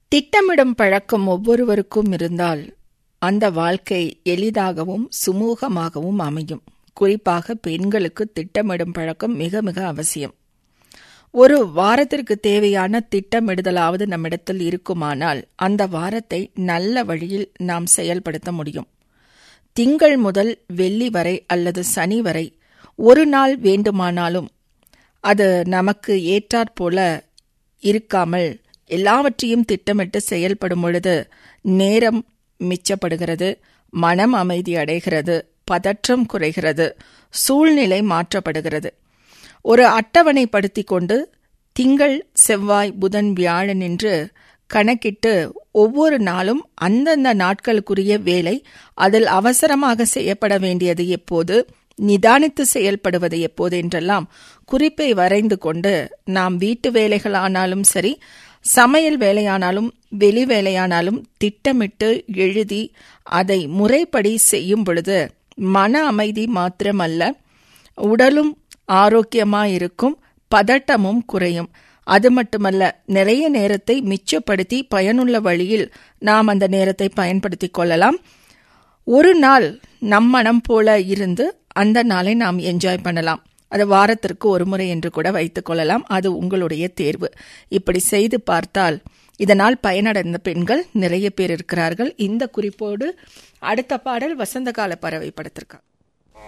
திட்டமிடும் பழக்கம் ஒவ்வொருவருக்கும் இருந்தால் அந்த வாழ்க்கை எளிதாகவும் சுமூகமாகவும் அமையும் குறிப்பாக பெண்களுக்கு திட்டமிடும் பழக்கம் மிக மிக அவசியம் ஒரு வாரத்திற்கு தேவையான திட்டமிடுதலாவது நம்மிடத்தில் இருக்குமானால் அந்த வாரத்தை நல்ல வழியில் நாம் செயல்படுத்த முடியும் திங்கள் முதல் வெள்ளி வரை அல்லது சனி வரை ஒரு நாள் வேண்டுமானாலும் அது நமக்கு ஏற்றாற்போல இருக்காமல் எல்லாவற்றையும் திட்டமிட்டு செயல்படும் பொழுது நேரம் மிச்சப்படுகிறது மனம் அமைதி அடைகிறது பதற்றம் குறைகிறது சூழ்நிலை மாற்றப்படுகிறது ஒரு அட்டவணைப்படுத்தி கொண்டு திங்கள் செவ்வாய் புதன் வியாழன் என்று கணக்கிட்டு ஒவ்வொரு நாளும் அந்தந்த நாட்களுக்குரிய வேலை அதில் அவசரமாக செய்யப்பட வேண்டியது எப்போது நிதானித்து செயல்படுவது எப்போது என்றெல்லாம் குறிப்பை வரைந்து கொண்டு நாம் வீட்டு வேலைகளானாலும் சரி சமையல் வேலையானாலும் வெளி வேலையானாலும் திட்டமிட்டு எழுதி அதை முறைப்படி செய்யும் பொழுது மன அமைதி மாத்திரமல்ல உடலும் ஆரோக்கியமாயிருக்கும் பதட்டமும் குறையும் அது மட்டுமல்ல நிறைய நேரத்தை மிச்சப்படுத்தி பயனுள்ள வழியில் நாம் அந்த நேரத்தை பயன்படுத்திக் கொள்ளலாம் ஒரு நாள் நம் மனம் போல இருந்து அந்த நாளை நாம் என்ஜாய் பண்ணலாம் அது வாரத்திற்கு ஒரு முறை என்று கூட வைத்துக் கொள்ளலாம் அது உங்களுடைய தேர்வு இப்படி செய்து பார்த்தால் இதனால் பயனடைந்த பெண்கள் நிறைய பேர் இருக்கிறார்கள் இந்த குறிப்போடு அடுத்த பாடல் வசந்த கால பறவை படத்திற்காக